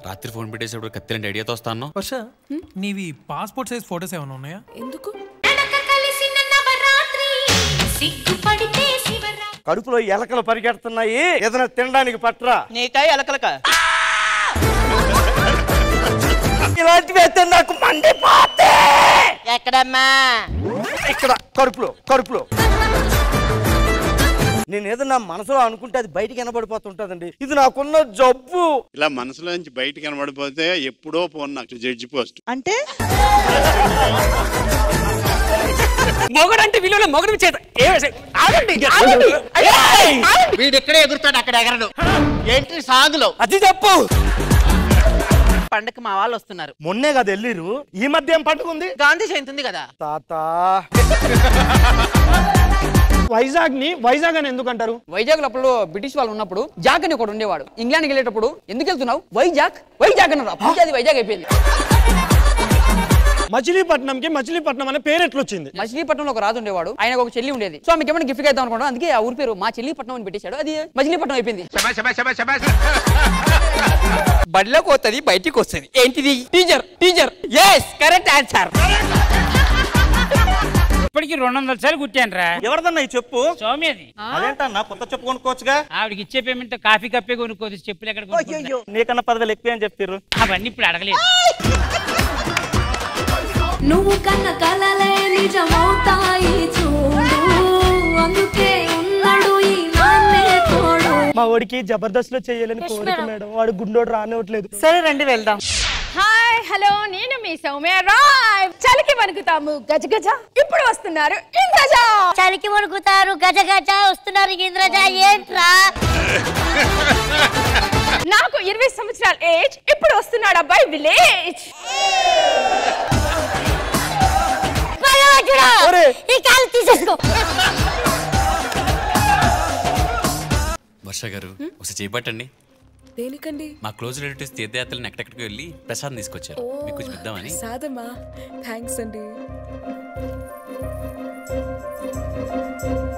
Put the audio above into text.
రాత్రి ఫోన్ పెట్టేసేప్పుడు కత్తిలాంటి ఐడియాతో వస్తాను వర్ష నీవి పాస్పోర్ట్ సైజ్ ఫోటోస్ ఏమైనా ఉన్నాయా ఎందుకు కలిసిన నవరాత్రి సిగ్గుపడితే శివరా కడుపులో ఎలకలు పరిగెడుతున్నాయి ఏదైనా తినడానికి పట్రా నీకాయ ఎలకలక ఇలాంటివి అయితే నాకు మండిపోతే ఎక్కడమ్మా ఇక్కడ కడుపులో కడుపులో నేను ఏదన్నా మనసులో అనుకుంటే అది బయటికి వినబడిపోతుంటదండి ఇది నాకున్న జబ్బు ఇలా మనసులో నుంచి బయట కనబడిపోతే ఎప్పుడో ఫోన్ నాకు జడ్జి పోస్ట్ అంటే మొగడంటే విలువలో మొగడు చేత ఏ ఆగండి ఆగండి వీడు ఇక్కడే ఎగురుతాడు అక్కడ ఎగరడు ఏంటి సాగులో అది తప్పు పండగకి మా వాళ్ళు వస్తున్నారు మొన్నే కదా వెళ్ళిరు ఈ మధ్య ఏం పండుగ ఉంది గాంధీ జయంతి ఉంది కదా తాత వైజాగ్ ని వైజాగ్ అని ఎందుకు అంటారు వైజాగ్ అప్పుడు బ్రిటిష్ వాళ్ళు ఉన్నప్పుడు జాక్ అని ఒకడు ఉండేవాడు ఇంగ్లాండ్కి వెళ్ళేటప్పుడు ఎందుకు వెళ్తున్నావు వైజాగ్ వైజాగ్ అన్నారు అప్పుడు అది వైజాగ్ అయిపోయింది మచిలీపట్నం కి మచిలీపట్నం అనే పేరు ఎట్లొచ్చింది మచిలీపట్నంలో ఒక రాజు ఉండేవాడు ఆయన ఒక చెల్లి ఉండేది సో ఆమెకి ఏమైనా గిఫ్ట్ ఇద్దాం అనుకున్నాడు అందుకే ఆ ఊరి పేరు మా చెల్లిపట్నం అని పెట్టేశాడు అది మచిలీపట్నం అయిపోయింది బడిలోకి వస్తుంది బయటికి వస్తుంది ఏంటిది teacher teacher yes correct answer ఇప్పటికి రెండు వందల సార్లు కుట్టాను రా ఎవరిదన్నా ఈ చెప్పు సౌమ్యది అదేంటన్నా కొత్త చెప్పు కొనుక్కోవచ్చుగా ఆవిడకి ఇచ్చే పేమెంట్ కాఫీ కప్పే కొనుక్కోదు చెప్పులు ఎక్కడ కొనుక్కుంటా? నీకన్నా పదివేలు ఎక్కువ అని చెప్తారు అవన్నీ ఇప్పుడు అడగలేదు నువ్వు కన్న కలలే నిజమవుతాయి చూడు అందుకే ఉన్నాడు ఈ నాన్నే తోడు మా వాడికి జబర్దస్త్ లో చేయాలని కోరిక మేడం వాడు గుండోడు రానివ్వట్లేదు సరే రండి వెళ్దాం హాయ్ హలో నేను మీ సౌమ్య రాయ్ చలికి వణుకుతాము గజ గజ ఇప్పుడు వస్తున్నారు ఇంద్రజ చలికి వణుకుతారు గజ గజ వస్తున్నారు ఇంద్రజ ఏంట్రా నాకు ఇరవై సంవత్సరాల ఏజ్ ఇప్పుడు వస్తున్నాడు అబ్బాయి విలేజ్ ఈ కాలు తీసేసుకో వర్ష గారు ఒకసారి చేపట్టండి దేనికండి మా క్లోజ్ రిలేటివ్స్ తీర్థయాత్రలను ఎక్కడెక్కడికి వెళ్ళి ప్రసాదం తీసుకొచ్చారు మీకు కొంచెం ఇద్దామని సాదమ్మా థ్యాంక్స్ అండి